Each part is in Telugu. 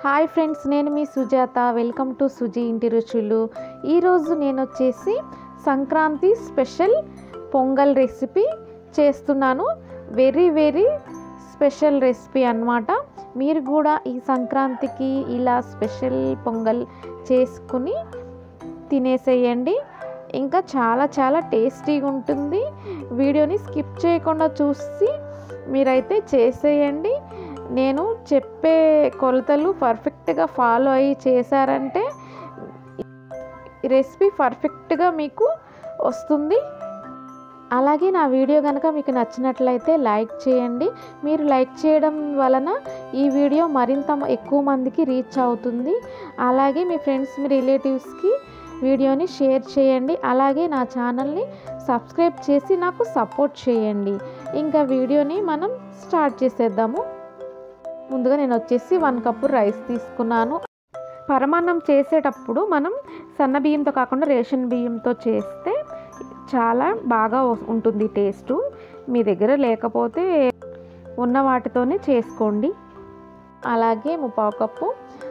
హాయ్ ఫ్రెండ్స్ నేను మీ సుజాత వెల్కమ్ టు సుజీ ఇంటి రుచులు ఈరోజు నేను వచ్చేసి సంక్రాంతి స్పెషల్ పొంగల్ రెసిపీ చేస్తున్నాను వెరీ వెరీ స్పెషల్ రెసిపీ అన్నమాట మీరు కూడా ఈ సంక్రాంతికి ఇలా స్పెషల్ పొంగల్ చేసుకుని తినేసేయండి ఇంకా చాలా చాలా టేస్టీగా ఉంటుంది వీడియోని స్కిప్ చేయకుండా చూసి మీరైతే చేసేయండి నేను చెప్పే కొలతలు పర్ఫెక్ట్గా ఫాలో అయ్యి చేశారంటే ఈ రెసిపీ పర్ఫెక్ట్గా మీకు వస్తుంది అలాగే నా వీడియో కనుక మీకు నచ్చినట్లయితే లైక్ చేయండి మీరు లైక్ చేయడం వలన ఈ వీడియో మరింత ఎక్కువ మందికి రీచ్ అవుతుంది అలాగే మీ ఫ్రెండ్స్ మీ రిలేటివ్స్కి వీడియోని షేర్ చేయండి అలాగే నా ఛానల్ని సబ్స్క్రైబ్ చేసి నాకు సపోర్ట్ చేయండి ఇంకా వీడియోని మనం స్టార్ట్ చేసేద్దాము ముందుగా నేను వచ్చేసి వన్ కప్పు రైస్ తీసుకున్నాను పరమాన్నం చేసేటప్పుడు మనం సన్న బియ్యంతో కాకుండా రేషన్ బియ్యంతో చేస్తే చాలా బాగా ఉంటుంది టేస్ట్ మీ దగ్గర లేకపోతే ఉన్న వాటితోనే చేసుకోండి అలాగే ముప్పావు కప్పు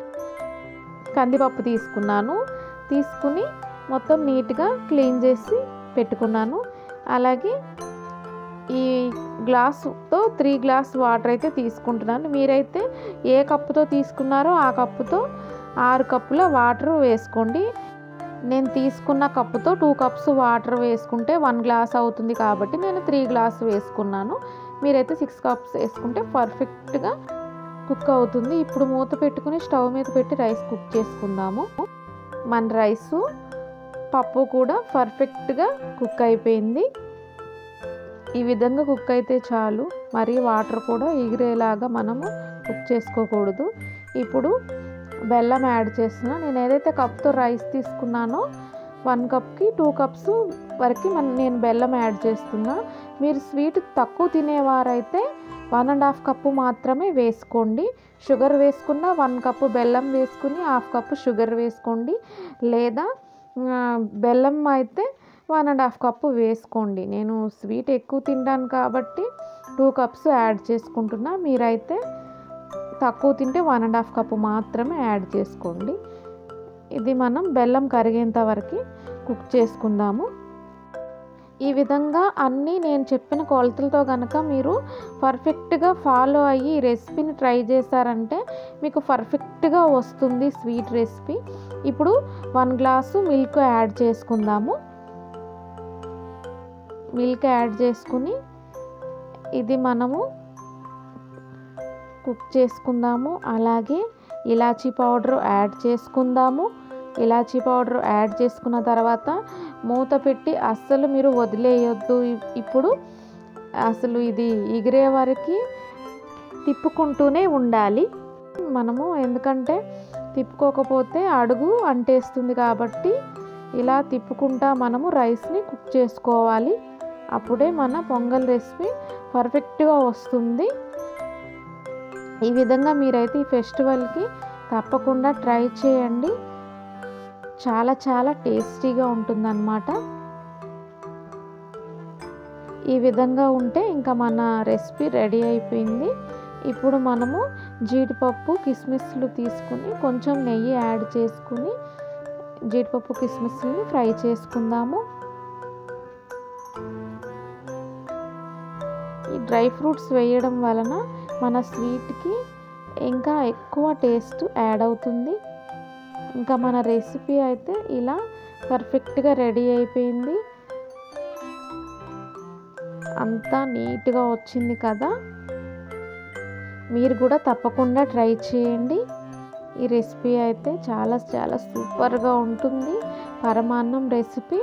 కందిపప్పు తీసుకున్నాను తీసుకుని మొత్తం నీట్గా క్లీన్ చేసి పెట్టుకున్నాను అలాగే ఈ గ్లాసుతో త్రీ గ్లాస్ వాటర్ అయితే తీసుకుంటున్నాను మీరైతే ఏ కప్పుతో తీసుకున్నారో ఆ కప్పుతో ఆరు కప్పుల వాటర్ వేసుకోండి నేను తీసుకున్న కప్పుతో టూ కప్స్ వాటర్ వేసుకుంటే వన్ గ్లాస్ అవుతుంది కాబట్టి నేను త్రీ గ్లాస్ వేసుకున్నాను మీరైతే సిక్స్ కప్స్ వేసుకుంటే పర్ఫెక్ట్గా కుక్ అవుతుంది ఇప్పుడు మూత పెట్టుకుని స్టవ్ మీద పెట్టి రైస్ కుక్ చేసుకుందాము మన రైసు పప్పు కూడా పర్ఫెక్ట్గా కుక్ అయిపోయింది ఈ విధంగా కుక్ అయితే చాలు మరి వాటర్ కూడా ఎగిరేలాగా మనము కుక్ చేసుకోకూడదు ఇప్పుడు బెల్లం యాడ్ చేస్తున్నా నేను ఏదైతే కప్తో రైస్ తీసుకున్నానో వన్ కప్కి టూ కప్స్ వరకు మన నేను బెల్లం యాడ్ చేస్తున్నా మీరు స్వీట్ తక్కువ తినేవారైతే వన్ అండ్ హాఫ్ కప్పు మాత్రమే వేసుకోండి షుగర్ వేసుకున్న వన్ కప్పు బెల్లం వేసుకుని హాఫ్ కప్పు షుగర్ వేసుకోండి లేదా బెల్లం అయితే వన్ అండ్ హాఫ్ కప్పు వేసుకోండి నేను స్వీట్ ఎక్కువ తింటాను కాబట్టి టూ కప్స్ యాడ్ చేసుకుంటున్నా మీరైతే తక్కువ తింటే వన్ అండ్ హాఫ్ కప్పు మాత్రమే యాడ్ చేసుకోండి ఇది మనం బెల్లం కరిగేంత వరకు కుక్ చేసుకుందాము ఈ విధంగా అన్నీ నేను చెప్పిన కొలతలతో కనుక మీరు పర్ఫెక్ట్గా ఫాలో అయ్యి ఈ రెసిపీని ట్రై చేశారంటే మీకు పర్ఫెక్ట్గా వస్తుంది స్వీట్ రెసిపీ ఇప్పుడు వన్ గ్లాసు మిల్క్ యాడ్ చేసుకుందాము మిల్క్ యాడ్ చేసుకుని ఇది మనము కుక్ చేసుకుందాము అలాగే ఇలాచీ పౌడర్ యాడ్ చేసుకుందాము ఇలాచీ పౌడర్ యాడ్ చేసుకున్న తర్వాత మూత పెట్టి అస్సలు మీరు వదిలేయొద్దు ఇప్పుడు అసలు ఇది ఎగిరే వరకు తిప్పుకుంటూనే ఉండాలి మనము ఎందుకంటే తిప్పుకోకపోతే అడుగు అంటేస్తుంది కాబట్టి ఇలా తిప్పుకుంటా మనము రైస్ని కుక్ చేసుకోవాలి అప్పుడే మన పొంగల్ రెసిపీ పర్ఫెక్ట్గా వస్తుంది ఈ విధంగా మీరైతే ఈ ఫెస్టివల్కి తప్పకుండా ట్రై చేయండి చాలా చాలా టేస్టీగా ఉంటుందన్నమాట ఈ విధంగా ఉంటే ఇంకా మన రెసిపీ రెడీ అయిపోయింది ఇప్పుడు మనము జీడిపప్పు కిస్మిస్లు తీసుకుని కొంచెం నెయ్యి యాడ్ చేసుకుని జీడిపప్పు కిస్మిస్ని ఫ్రై చేసుకుందాము ఈ డ్రై ఫ్రూట్స్ వేయడం వలన మన స్వీట్కి ఇంకా ఎక్కువ టేస్ట్ యాడ్ అవుతుంది ఇంకా మన రెసిపీ అయితే ఇలా పర్ఫెక్ట్గా రెడీ అయిపోయింది అంతా నీట్గా వచ్చింది కదా మీరు కూడా తప్పకుండా ట్రై చేయండి ఈ రెసిపీ అయితే చాలా చాలా సూపర్గా ఉంటుంది పరమాన్నం రెసిపీ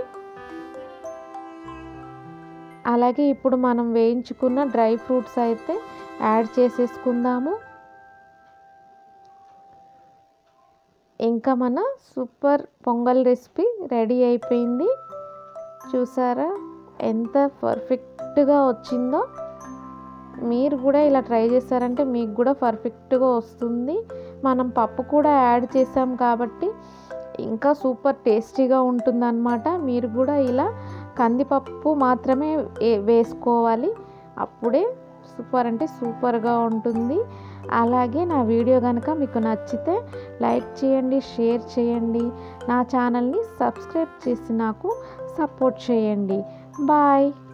అలాగే ఇప్పుడు మనం వేయించుకున్న డ్రై ఫ్రూట్స్ అయితే యాడ్ చేసేసుకుందాము ఇంకా మన సూపర్ పొంగల్ రెసిపీ రెడీ అయిపోయింది చూసారా ఎంత పర్ఫెక్ట్గా వచ్చిందో మీరు కూడా ఇలా ట్రై చేశారంటే మీకు కూడా పర్ఫెక్ట్గా వస్తుంది మనం పప్పు కూడా యాడ్ చేసాం కాబట్టి ఇంకా సూపర్ టేస్టీగా ఉంటుందన్నమాట మీరు కూడా ఇలా కందిపప్పు మాత్రమే వేసుకోవాలి అప్పుడే సూపర్ అంటే సూపర్గా ఉంటుంది అలాగే నా వీడియో కనుక మీకు నచ్చితే లైక్ చేయండి షేర్ చేయండి నా ఛానల్ని సబ్స్క్రైబ్ చేసి నాకు సపోర్ట్ చేయండి బాయ్